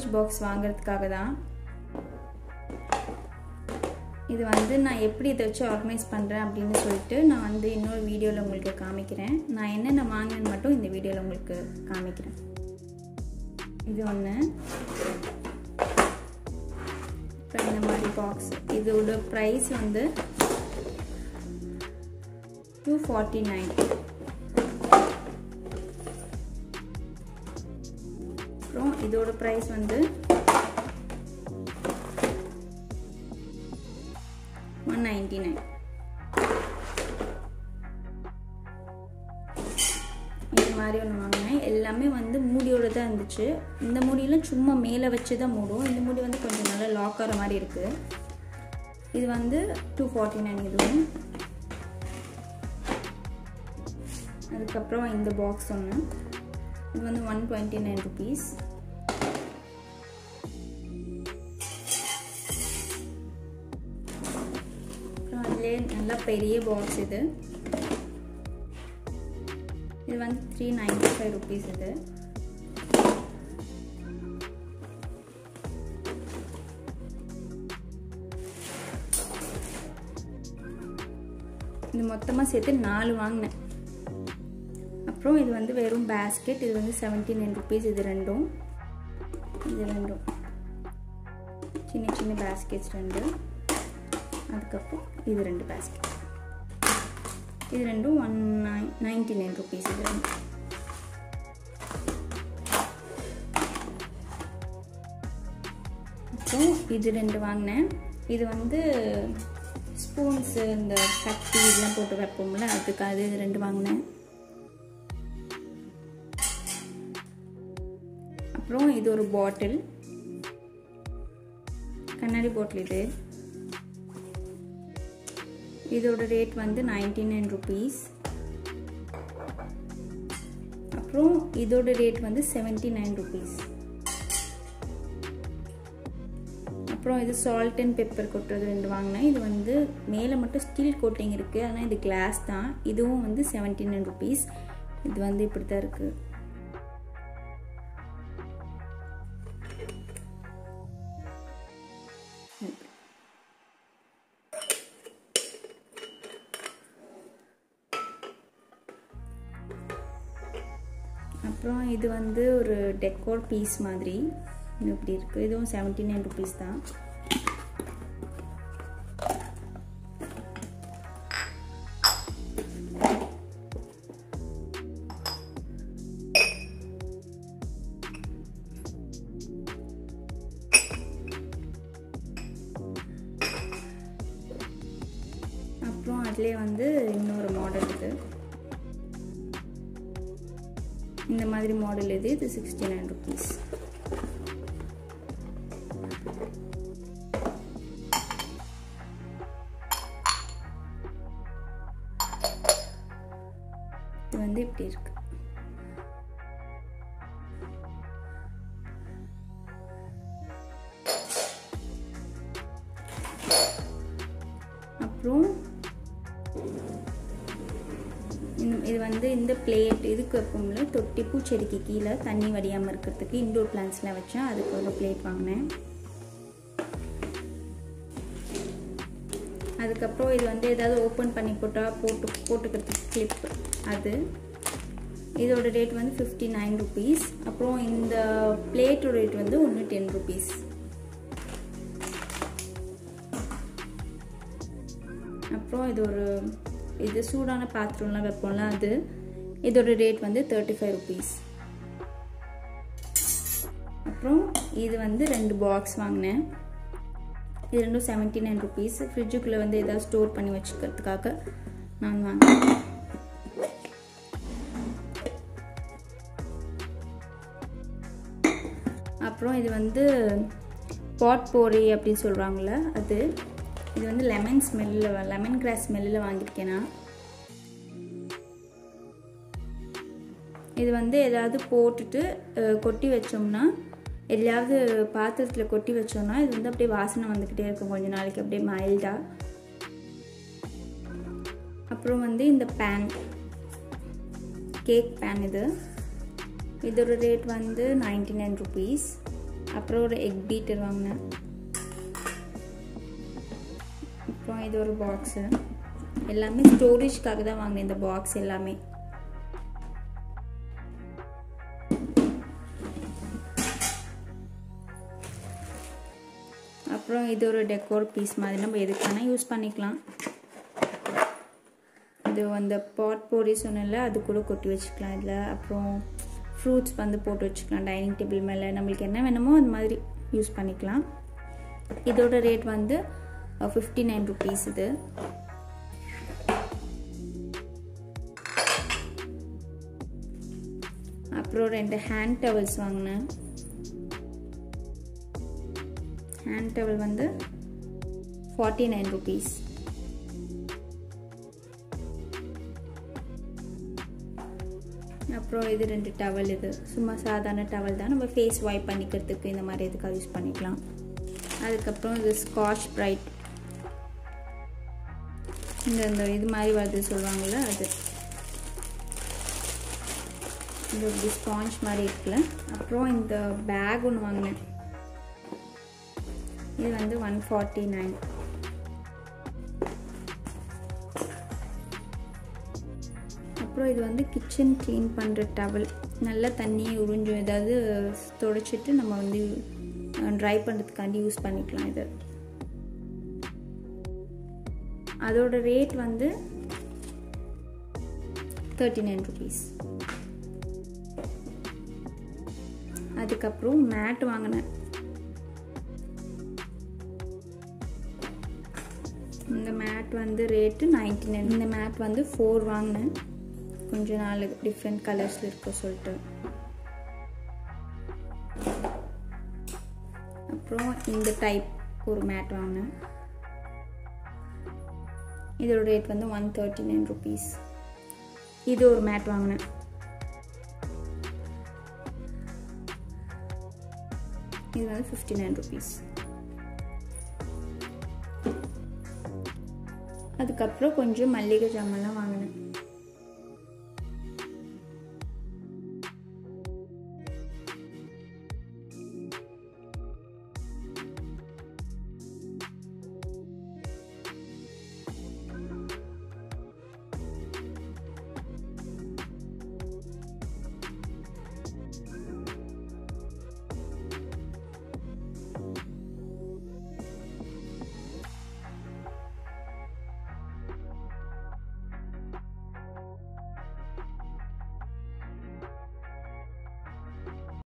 box வாங்குறதுக்காக தான் இது வந்து நான் எப்படி இதை வச்சு ஆர்கனைஸ் பண்ணுறேன் அப்படின்னு சொல்லிட்டு நான் வந்து இன்னொரு வீடியோவில் உங்களுக்கு காமிக்கிறேன் நான் என்னென்ன வாங்கினேன்னு மட்டும் இந்த வீடியோவில் உங்களுக்கு காமிக்கிறேன் இது ஒன்று இப்போ இந்த மாதிரி பாக்ஸ் இதோட ப்ரைஸ் வந்து டூ ஃபார்ட்டி நைன் அப்புறம் இதோட ப்ரைஸ் வந்து ஒன் நைன்டி நைன் இது மாதிரி ஒன்று வாங்கினேன் எல்லாமே வந்து மூடியோட தான் இருந்துச்சு இந்த மூடியெல்லாம் சும்மா மேலே வச்சு தான் மூடும் இந்த மூடி வந்து கொஞ்சம் நல்லா லாக் ஆகிற மாதிரி இருக்குது இது வந்து டூ ஃபார்ட்டி நைன் இதுவும் அதுக்கப்புறம் இந்த பாக்ஸ் ஒன்று இது வந்து ஒன் டுவெண்ட்டி நைன் ருபீஸ் அப்புறம் அதிலே நல்லா பெரிய பாக்ஸ் இது இது வந்து த்ரீ நைன்டி ஃபைவ் ருபீஸ் இது இது மொத்தமாக சேர்த்து நாலு வாங்கினேன் அப்புறம் இது வந்து வெறும் பேஸ்கெட் இது வந்து செவன்டி நைன் ருபீஸ் இது ரெண்டும் இது ரெண்டும் சின்ன சின்ன பேஸ்கெட்ஸ் ரெண்டு அதுக்கப்புறம் இது ரெண்டு பேஸ்கெட் இது ரெண்டும் one nine ninety nine rupees இது ரெண்டும் அப்புறம் இது ரெண்டு வாங்கினேன் இது வந்து ஸ்பூன்ஸு இந்த கத்தி இதெல்லாம் போட்டு வைப்போம்ல அதுக்கு அது இது ரெண்டு வாங்கினேன் அப்புறம் இது ஒரு பாட்டில் கண்ணாடி பாட்டில் இது இதோட ரேட் வந்து நைன்டி நைன் ருபீஸ் அப்புறம் இதோட ரேட் வந்து செவன்டி நைன் ருபீஸ் அப்புறம் இது சால்ட் அண்ட் பெப்பர் கொட்டுறது ரெண்டு வாங்கினேன் இது வந்து மேலே மட்டும் ஸ்டீல் கோட்டிங் இருக்குது ஆனால் இது கிளாஸ் தான் இதுவும் வந்து செவன்டி நைன் ருபீஸ் இது வந்து இப்படி தான் இருக்குது அப்புறம் இது வந்து ஒரு டெக்கோர் பீஸ் மாதிரி இப்படி இருக்குது இதுவும் செவன்டி நைன் ருபீஸ் தான் அப்புறம் அதிலே வந்து இன்னொரு மாடல் இது இந்த மாதிரி மாடல் இது இது சிக்ஸ்டி நைன் ருபீஸ் இது வந்து இப்படி இருக்கு அப்புறம் இது வந்து இந்த பிளேட் இதுக்கு வைப்போம்ல தொட்டி பூச்செடிக்கு கீழே தண்ணி வடியாமல் இருக்கிறதுக்கு இன்டோர் பிளான்ஸ்லாம் வச்சேன் அதுக்கு ஒரு பிளேட் வாங்கினேன் அதுக்கப்புறம் இது வந்து ஏதாவது ஓப்பன் பண்ணி போட்டால் போட்டு போட்டுக்கிறதுக்கு கிளிப் அது இதோட ரேட் வந்து ஃபிஃப்டி நைன் ருபீஸ் அப்புறம் இந்த பிளேட்டோட ரேட் வந்து ஒன்று டென் ருபீஸ் அப்புறம் இது ஒரு இது சூடான பாத்திரம்லாம் வைப்போம்ல அது இதோட ரேட் வந்து தேர்ட்டி ஃபைவ் ருபீஸ் அப்புறம் இது வந்து ரெண்டு பாக்ஸ் வாங்கினேன் இது ரெண்டும் செவன்ட்டி நைன் ருபீஸ் ஃப்ரிட்ஜுக்குள்ளே வந்து ஏதாவது ஸ்டோர் பண்ணி வச்சுக்கிறதுக்காக நான் வாங்கினேன் அப்புறம் இது வந்து பாட் போரி அப்படின்னு சொல்கிறாங்கள அது இது வந்து லெமன் ஸ்மெல்லில் லெமன் கிராஸ் ஸ்மெல்லில் வாங்கியிருக்கேன் நான் இது வந்து ஏதாவது போட்டுட்டு கொட்டி வச்சோம்னா எதையாவது பாத்திரத்தில் கொட்டி வச்சோம்னா இது வந்து அப்படியே வாசனை வந்துக்கிட்டே இருக்கும் கொஞ்ச நாளைக்கு அப்படியே மைல்டாக அப்புறம் வந்து இந்த பேன் கேக் பேன் இது இதோட ரேட் வந்து நைன்டி நைன் ருபீஸ் அப்புறம் ஒரு எக் பீட்டர் வாங்கினேன் அப்புறம் இது ஒரு பாக்ஸு எல்லாமே ஸ்டோரேஜ்க்காக தான் வாங்கினேன் இந்த பாக்ஸ் எல்லாமே அப்புறம் இது ஒரு டெக்கோர் பீஸ் மாதிரி நம்ம எதுக்கான யூஸ் பண்ணிக்கலாம் இது அந்த பாட் போரி சொன்னல அது கூட கொட்டி வச்சுக்கலாம் இதில் அப்புறம் ஃப்ரூட்ஸ் வந்து போட்டு வச்சுக்கலாம் டைனிங் டேபிள் மேலே நம்மளுக்கு என்ன வேணுமோ அது மாதிரி யூஸ் பண்ணிக்கலாம் இதோட ரேட் வந்து ஃபிஃப்டி நைன் ருபீஸ் இது அப்புறம் ரெண்டு ஹேண்ட் டவல்ஸ் வாங்கினேன் ஹேண்ட் டவல் வந்து ஃபார்ட்டி நைன் ருபீஸ் அப்புறம் இது ரெண்டு டவல் இது சும்மா சாதாரண டவல் தான் நம்ம ஃபேஸ் வாய்ப் பண்ணிக்கிறதுக்கு இந்த மாதிரி இதுக்காக யூஸ் பண்ணிக்கலாம் அதுக்கப்புறம் இது ஸ்காட்ச் ப்ரைட் இந்த இந்த இது மாதிரி வருது சொல்லுவாங்கள்ல அது இந்த இப்படி ஸ்பாஞ்ச் மாதிரி இருக்குல்ல அப்புறம் இந்த பேக் ஒன்று வாங்கினேன் இது வந்து ஒன் ஃபார்ட்டி நைன் அப்புறம் இது வந்து கிச்சன் க்ளீன் பண்ணுற டவல் நல்லா தண்ணியை உறிஞ்சும் ஏதாவது துடைச்சிட்டு நம்ம வந்து ட்ரை பண்ணுறதுக்காண்டி யூஸ் பண்ணிக்கலாம் இது அதோட ரேட் வந்து தேர்ட்டி நைன் ருபீஸ் அதுக்கப்புறம் மேட் வாங்கினேன் இந்த மேட் வந்து ரேட்டு நைன்டி நைன் இந்த மேட் வந்து ஃபோர் வாங்கினேன் கொஞ்சம் நாலு டிஃப்ரெண்ட் கலர்ஸில் இருக்க சொல்லிட்டு அப்புறம் இந்த டைப் ஒரு மேட் வாங்கினேன் இதோட ரேட் வந்து ஒன் தேர்ட்டி நைன் ருபீஸ் இது ஒரு மேட் வாங்கினேன் இது வந்து ஃபிஃப்டி நைன் ருபீஸ் அதுக்கப்புறம் கொஞ்சம் மல்லிகை ஜாமான்லாம் வாங்கினேன்